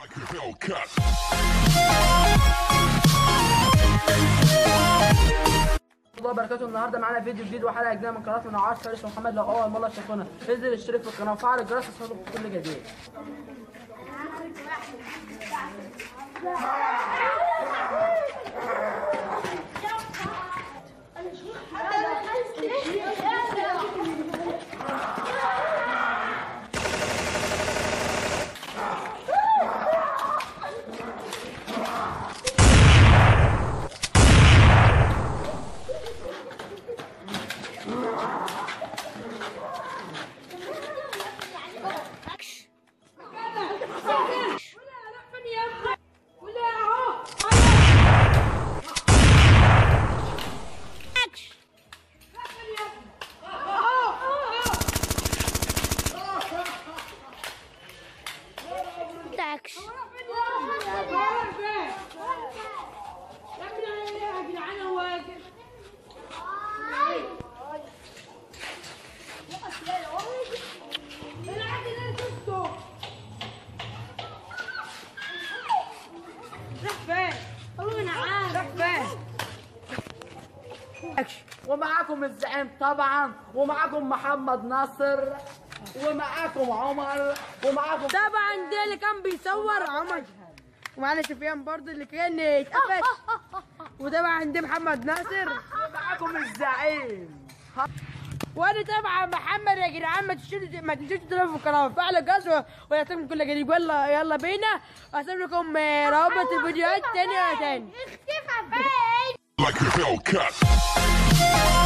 like a Hellcat. الله وبركاته النهارده معانا فيديو جديد وحلقه جديده من قناه من عاش فارس محمد لو اول مره تشوفونا انزل اشترك في القناه وفعل الجرس عشان كل جديد تاكس ومعاكم الزعيم طبعا ومعاكم محمد ناصر ومعاكم عمر ومعاكم طبعا ده اللي كان بيصور عمر ومعانا سفيان برضه اللي كان اتقفش وطبعا ده محمد ناصر ومعاكم الزعيم وانا طبعا محمد يا جدعان ما تنسوش ما تنسوش تضربوا في القناه وفعلوا الجرس ويعطيكم كل جديد يلا يلا بينا واسيب لكم روابط الفيديوهات تاني تاني اختفى فين Like a Hellcat.